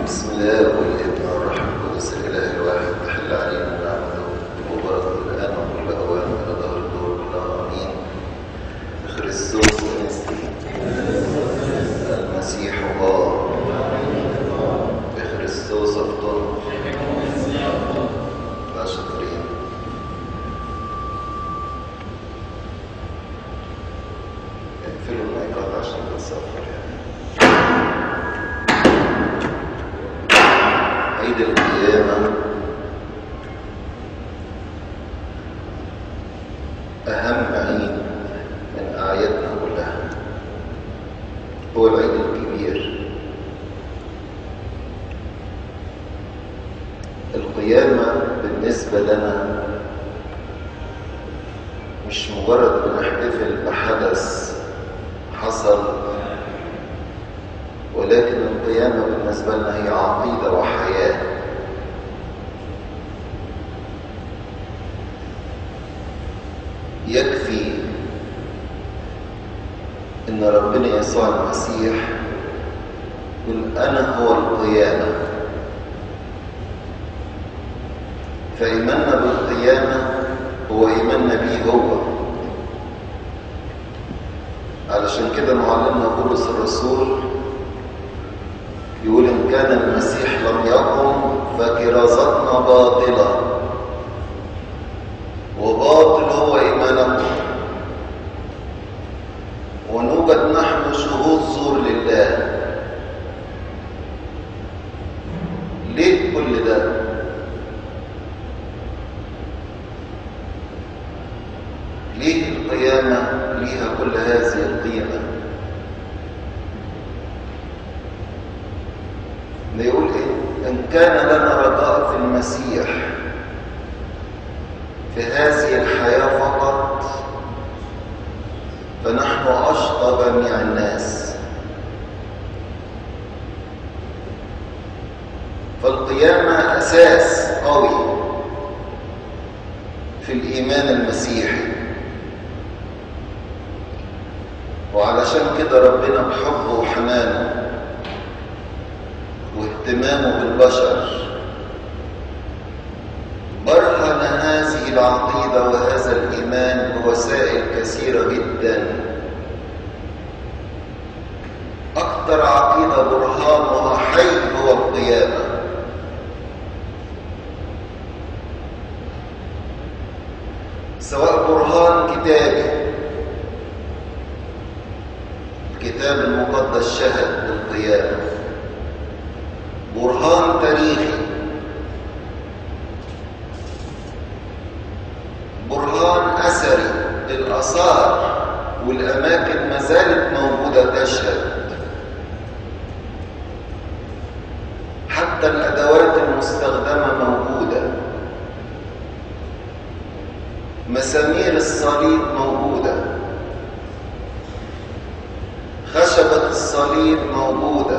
بسم الله والابن والروح القدس الاله الواحد تحل علينا نعمته وبركه الان وكل اوان الى ظهر الدور كلها امين بخريستوس انستي المسيح الله بخريستوس افضل لا شاطرين اقفلوا المايكات عشان تتصفر يعني عيد القيامة أهم عيد من أعيادنا كلها هو العيد الكبير القيامة بالنسبة لنا مش مجرد بنحتفل بحدث حصل ولكن القيامة بالنسبة لنا هي عقيدة وحياة يكفي ان ربنا يسوع المسيح يقول انا هو القيامة فإيماننا بالقيامة هو إيماننا بيه هو علشان كده معلمنا بولس الرسول يقول إن كان المسيح لم يقم فكرازتنا باطلة وباطل هو إيمانكم ونوجد نحن شهود زور لله ليه كل ده؟ ليه القيامة ليها كل هذه القيمة؟ بيقول إيه؟ إن كان لنا رجاء في المسيح في هذه الحياة فقط فنحن أشقى جميع الناس فالقيامة أساس قوي في الإيمان المسيحي وعلشان كده ربنا بحبه وحنانه واهتمامه بالبشر برهن هذه العقيدة وهذا الإيمان بوسائل كثيرة جدا أكثر عقيدة برهانها حي هو القيامة سواء برهان كتابي الكتاب المقدس شهد بالقيامة برهان تاريخي برهان أثري الآثار والأماكن ما زالت موجودة تشهد حتى الأدوات المستخدمة موجودة مسامير الصليب موجودة خشبة الصليب موجودة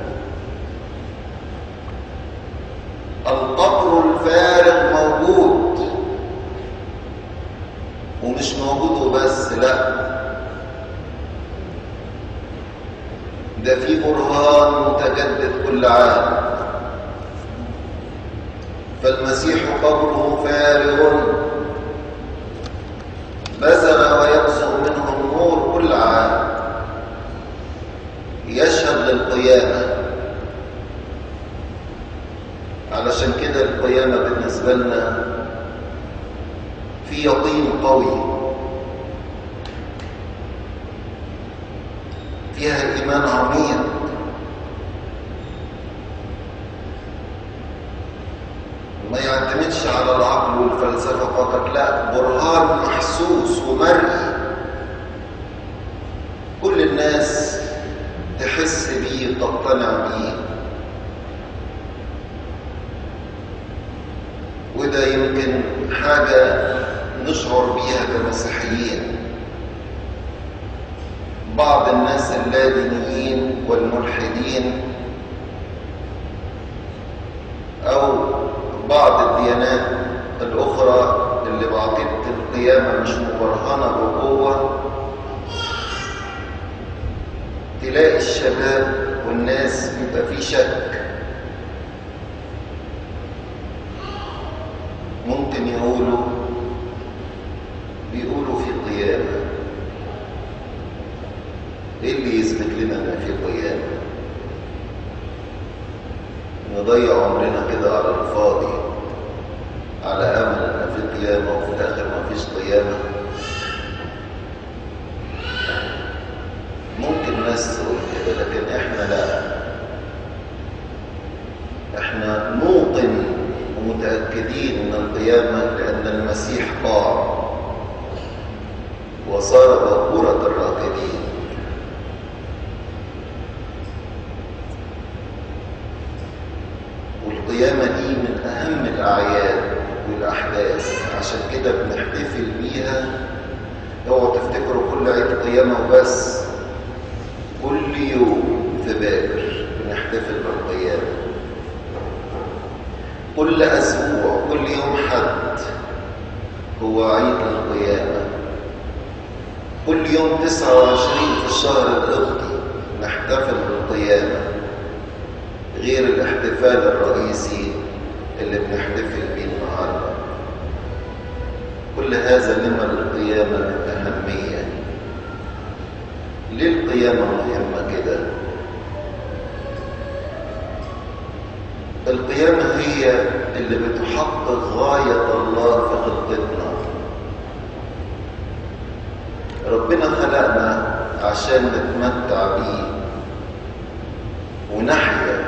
القبر الفارغ موجود ومش موجود وبس لا ده في برهان متجدد كل عام فالمسيح قبره فارغ بزغ ويبزغ منه النور كل عام يشهد للقيامة علشان كده القيامة بالنسبة لنا في يقين قوي فيها إيمان عميق وما يعتمدش على العقل والفلسفة فقط لا برهان محسوس ومرئي كل الناس تحس بيه تقتنع بيه وده يمكن حاجة نشعر بيها كمسيحيين بعض الناس اللادينيين والملحدين أو بعض الديانات الأخرى اللي بعقيدة القيامة مش مبرهنة بقوة تلاقي الشباب والناس بيبقى في شك ممكن يقولوا بيقولوا في قيامة ايه اللي يثبت لنا ان في قيامة نضيع عمرنا كده على الفاضي على امل ان في قيامة وفي الاخر ما فيش قيامة ممكن ناس تقول كده لكن احنا لا احنا نوقن ومتأكدين من القيامة لأن المسيح قام وصار باكورة الراكدين والقيامة دي من أهم الأعياد والأحداث عشان كده بنحتفل بيها اوعوا تفتكروا كل عيد قيامة وبس كل يوم في باكر بنحتفل بالقيامة كل أسبوع كل يوم حد هو عيد القيامة كل يوم 29 في الشهر القبطي نحتفل بالقيامة غير الاحتفال الرئيسي اللي بنحتفل بيه النهارده كل هذا لما للقيامة من أهمية ليه القيامة مهمة كده القيامة هي اللي بتحقق غاية الله في خلقتنا ربنا خلقنا عشان نتمتع بيه ونحيا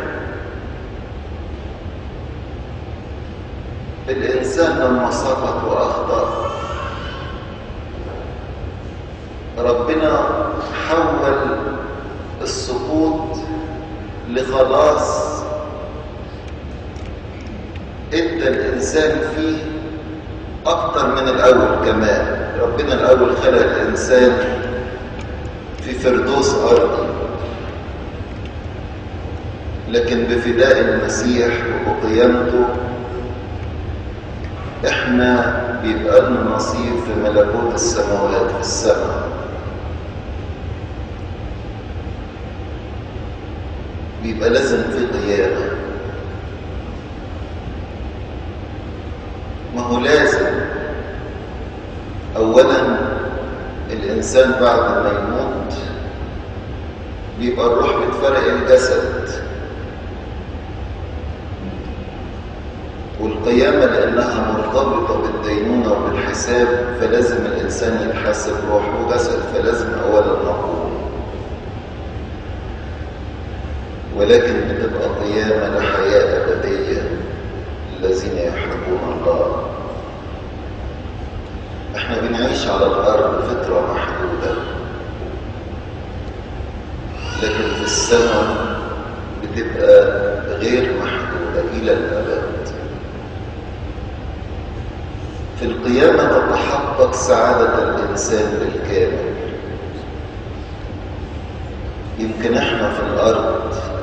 الإنسان لما سقط وأخطأ ربنا حول السقوط لخلاص ادى الانسان فيه اكتر من الاول كمان ربنا الاول خلق الانسان في فردوس ارضي لكن بفداء المسيح وبقيامته احنا بيبقى لنا نصيب في ملكوت السماوات في السماء بيبقى لازم في قيامه ما هو لازم اولا الانسان بعد ما يموت بيبقى الروح بتفرق الجسد والقيامة لأنها مرتبطة بالدينونة وبالحساب فلازم الإنسان يتحاسب روح وجسد فلازم أولا نقوم ولكن بتبقى قيامة لحياة أبدية الذين يحبون الله احنا بنعيش على الارض فترة محدودة لكن في السماء بتبقى غير محدودة الى الابد في القيامة تتحقق سعادة الانسان بالكامل يمكن احنا في الارض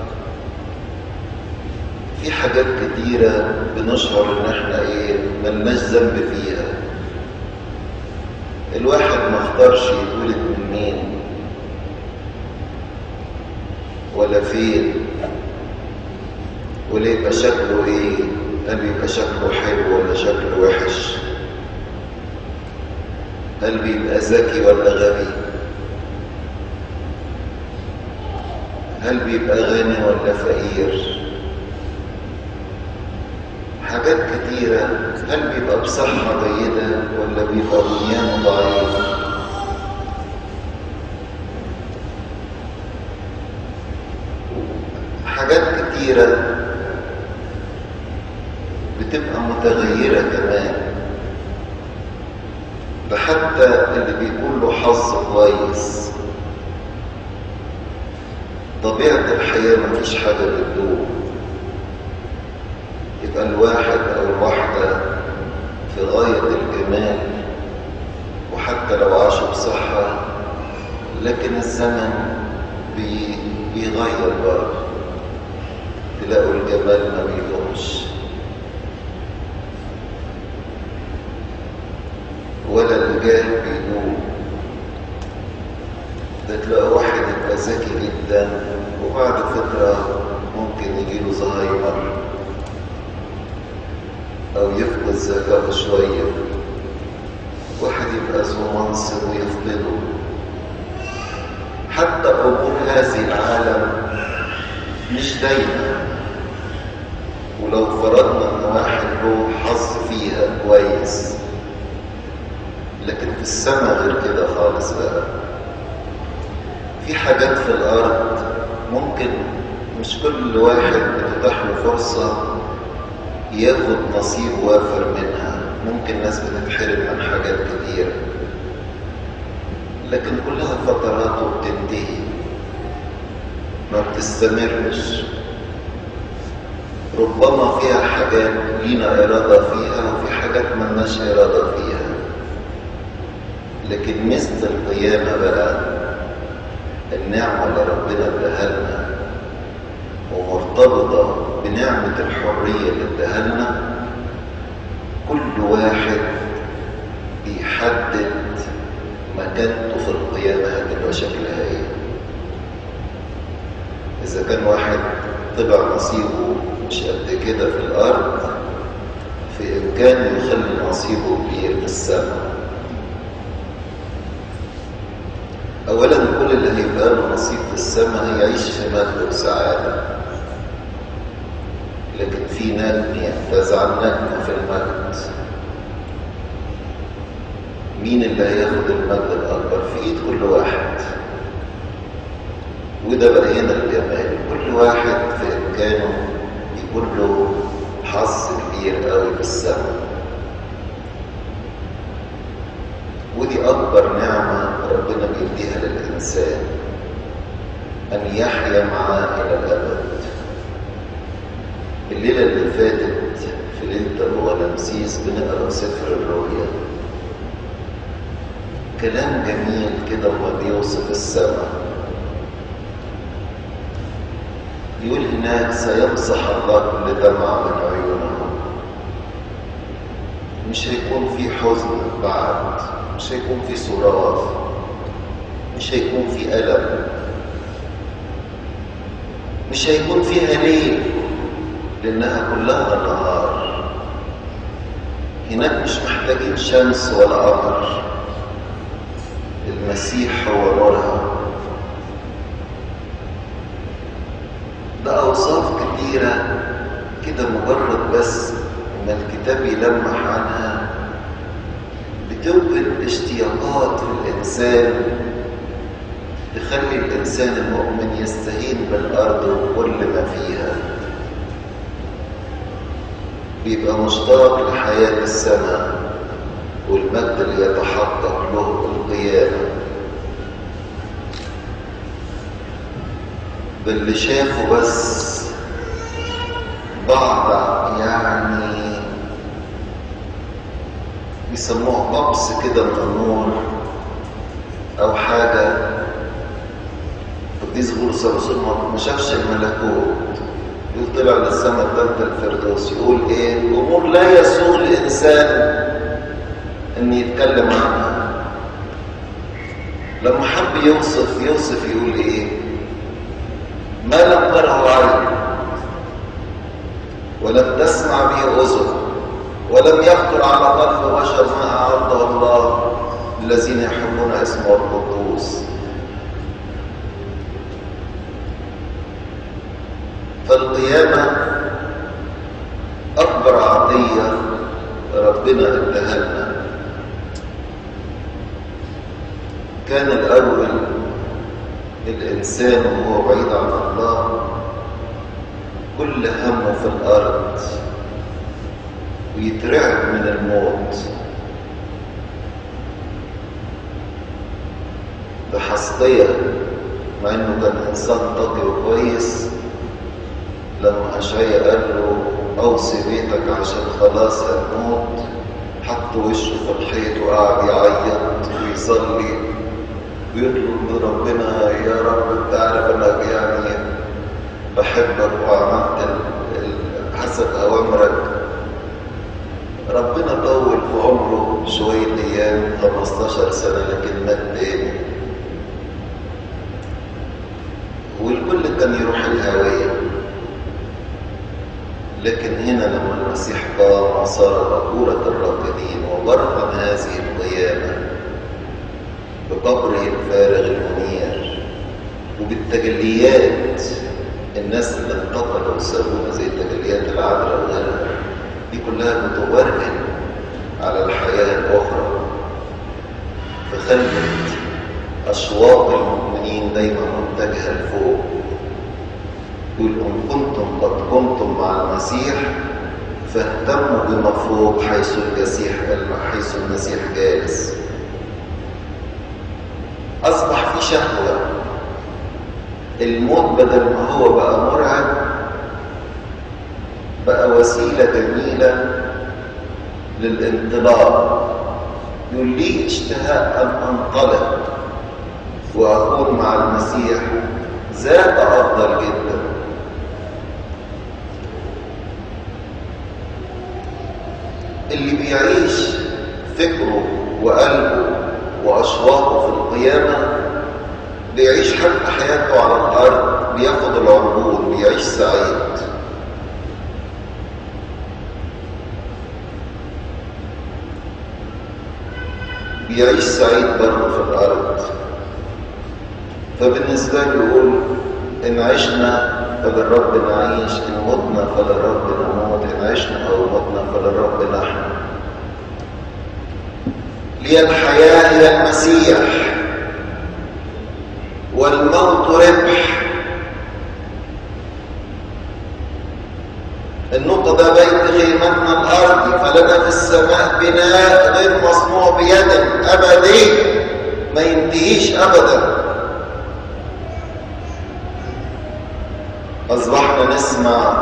في حاجات كتيرة بنشعر ان احنا ايه ملناش ذنب فيها الواحد ما اختارش يتولد من مين ولا فين ولا يبقى شكله ايه هل يبقى شكله حلو ولا شكله وحش هل بيبقى ذكي ولا غبي هل بيبقى غني ولا فقير حاجات كتيرة هل بيبقى بصحة جيدة ولا بيبقى بنيان ضعيف حاجات كتيرة بتبقى متغيرة كمان ده حتى اللي بيكون له حظ كويس طبيعة الحياة مفيش حاجة بتدوم يبقى الواحد أو الواحدة في غاية الجمال وحتى لو عاشوا بصحة لكن الزمن بي بيغير برضه تلاقوا الجمال ما بيدومش ولا الجاه بيدوم ده تلاقي واحد يبقى ذكي جدا وبعد فترة ممكن يجيله زهايمر أو يفقد الذكاء شوية واحد يبقى ذو منصب ويفقده حتى أمور هذه العالم مش دايما ولو فرضنا ان واحد له حظ فيها كويس لكن في السماء غير كده خالص بقى في حاجات في الارض ممكن مش كل واحد بتتاح له فرصه ياخد نصيب وافر منها ممكن ناس بتتحرم من حاجات كتير لكن كلها فترات وبتنتهي ما بتستمرش ربما فيها حاجات لينا إرادة فيها وفي حاجات ملناش إرادة فيها لكن مثل القيامة بقى النعمة اللي ربنا اداها لنا ومرتبطة بنعمة الحرية اللي اداها لنا كل واحد بيحدد مكانته في القيامة هتبقى شكلها ايه إذا كان واحد طبع نصيبه مش قد كده في الأرض في إمكانه يخلي نصيبه كبير في السماء أولا كل اللي هيبقى له نصيب في السماء هيعيش في مجد وسعادة لكن في نجم ينتزع النجم في المجد مين اللي هياخد المجد الأكبر في إيد كل واحد وده بقى هنا الجمال كل واحد في إمكانه يكون له حظ كبير قوي في السماء ودي أكبر نعمة ربنا بيديها للإنسان أن يحيا معاه إلى الأبد الليلة اللي فاتت في ليلة الغنمسيس بنقرأ سفر الرؤيا كلام جميل كده وما بيوصف السماء يقول هناك سيمسح الله كل دمع من عيونهم مش هيكون في حزن بعد مش هيكون في صراخ مش هيكون في ألم مش هيكون فيها ليل لأنها كلها نهار هناك مش محتاجين شمس ولا قمر المسيح هو نورها ده أوصاف كتيرة كده مجرد بس ما الكتاب يلمح عنها بتوجد اشتياقات في الإنسان تخلي الإنسان المؤمن يستهين بالأرض وكل ما فيها بيبقى مشتاق لحياة السماء والمجد اللي يتحقق له القيامة باللي شافه بس بعض يعني بيسموه بقص كده من النور او حاجة قديس بولس الرسول ما شافش الملكوت يقول طلع للسماء الثالثة الفردوس يقول ايه امور لا يسوغ الانسان ان يتكلم عنها لما حب يوصف يوصف يقول ايه ما لم تره عين ولم تسمع به اذن ولم يخطر على قلب بشر ما اعده الله الذين يحبون اسمه القدوس فالقيامه اكبر عطيه ربنا اداها لنا كان الاول الإنسان وهو بعيد عن الله كل همه في الأرض ويترعب من الموت بحسطية مع إنه كان إنسان تقي وكويس لما أشعيا قال له أوصي بيتك عشان خلاص هتموت حط وشه في الحيط وقعد يعيط ويصلي ويطلب من ربنا يا رب انت عارف انا يعني بحبك وعملت حسب اوامرك ربنا طول في عمره شوية ايام 15 سنة لكن مات تاني والكل كان يروح الهوية لكن هنا لما المسيح قام وصار بقورة الراقدين وبرهن هذه القيامة بقبره الفارغ المنير وبالتجليات الناس اللي انتقلوا وسابونا زي التجليات العذراء وغيرها دي كلها بتبرهن على الحياة الأخرى فخلت أشواق المؤمنين دايما متجهة لفوق يقول إن كنتم قد قمتم مع المسيح فاهتموا بما فوق حيث المسيح حيث المسيح جالس أصبح في شهوة الموت بدل ما هو بقى مرعب بقى وسيلة جميلة للانطلاق يقول لي اشتهاء أن أنطلق وأكون مع المسيح ذات أفضل جدا اللي بيعيش فكره وقلبه وأشواقه في القيامة بيعيش حتى حياته على الأرض بياخد العربون بيعيش سعيد بيعيش سعيد برضه في الأرض فبالنسبة له يقول إن عشنا فللرب نعيش إن متنا فللرب نموت إن عشنا أو متنا فللرب نحن لي الحياة هي المسيح والموت ربح النقطة ده بيت خيمتنا الأرضي فلنا في السماء بناء غير مصنوع بيد أبدي ما ينتهيش أبدا أصبحنا نسمع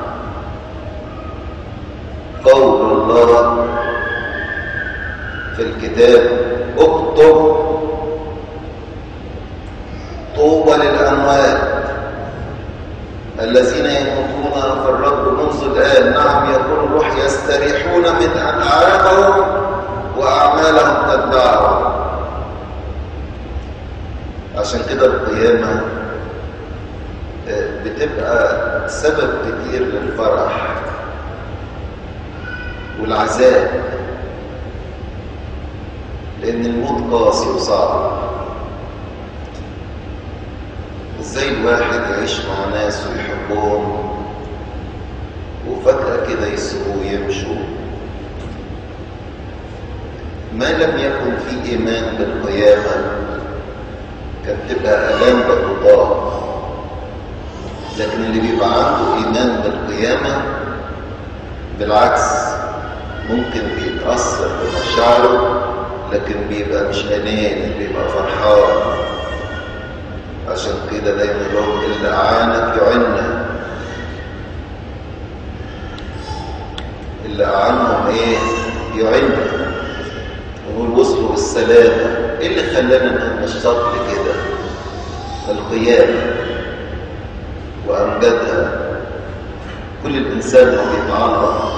قول الله في الكتاب اكتب طوبى للأموات الذين يموتون في الرب منذ الآن نعم يكون الروح يستريحون من أتعابهم وأعمالهم تتبعهم عشان كده القيامة بتبقى سبب كتير للفرح والعذاب لأن الموت قاسي وصعب ازاي الواحد يعيش مع ناس ويحبهم وفجأة كده يسيبوه ويمشوا ما لم يكن في إيمان بالقيامة كانت تبقى آلام بتطاق لكن اللي بيبقى عنده إيمان بالقيامة بالعكس ممكن بيتأثر بمشاعره لكن بيبقى مش أناني بيبقى فرحان عشان كده دايما يقول اللي أعانك يعنا اللي أعانهم إيه يعنا ونقول وصلوا بالسلامة إيه اللي خلانا نشتاق لكده القيامة وأمجادها كل الإنسان اللي بيتعلق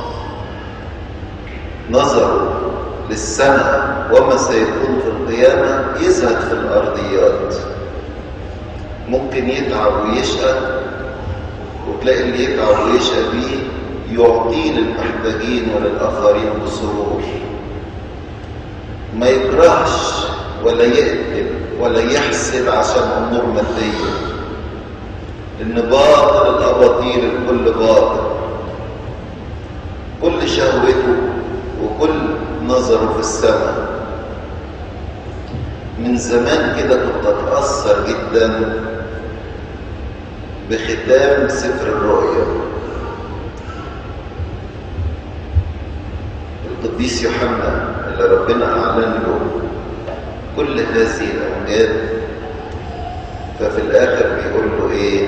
نظره للسماء وما سيكون في القيامة يزهد في الأرضيات ممكن يتعب ويشقى وتلاقي اللي يتعب ويشقى بيه يعطيه للمحتاجين وللآخرين بسرور ما يكرهش ولا يقتل ولا يحسد عشان أمور مادية إن باطل الأباطيل الكل باطل كل شهوته وكل نظره في السماء من زمان كده كنت أتأثر جدا بختام سفر الرؤيا القديس يوحنا اللي ربنا أعلن له كل هذه الأمجاد ففي الآخر بيقول له إيه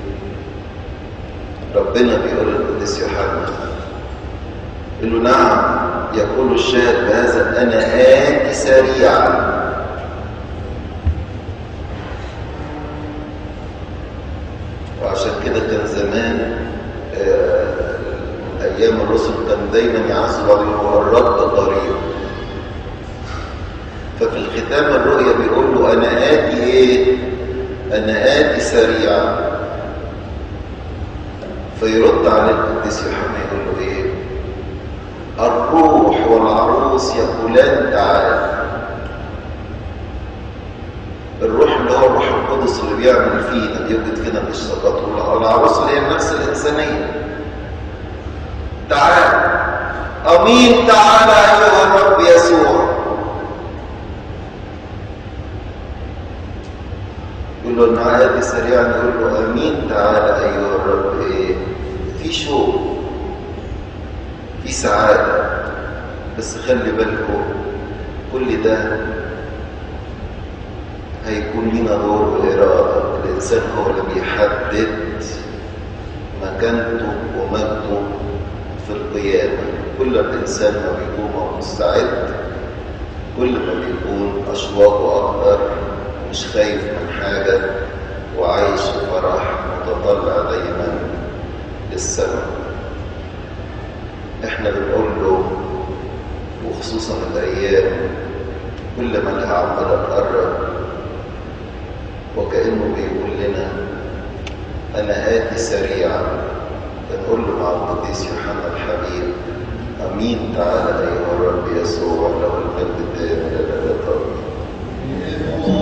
ربنا بيقول للقديس يوحنا يقول له نعم يقول الشاهد بهذا أنا آتي سريعا وعشان كده كان زمان آه أيام الرسل كان دايما يعزوا هو الرب قريب ففي الختام الرؤيا بيقول له أنا آتي إيه؟ أنا آتي سريعا في فيرد عليه القديس يوحنا يقول له ايه الروح والعروس يقولان تعالى الروح اللي هو الروح القدس اللي بيعمل فينا بيوجد فينا الاشتقاقات والعروس اللي هي النفس الانسانيه تعال امين تعالى ايها الرب يسوع يقول له النعادي سريعا يقول له امين تعالى ايها الرب ايه في شوق في سعاده بس خلي بالكم كل ده هيكون لنا دور بالإرادة الإنسان هو اللي بيحدد مكانته ومجده في القيامة كل ما الإنسان ما بيكون مستعد كل ما بيكون أشواقه أكبر مش خايف من حاجة وعايش في فرح متطلع دايما للسماء احنا بنقول له وخصوصا الأيام كل ما لها عمالة تقرب وكأنه بيقول لنا أنا آتي سريعا بنقول له مع القديس يوحنا الحبيب أمين تعالى أيها الرب يسوع له المجد الدائم إلى الأبد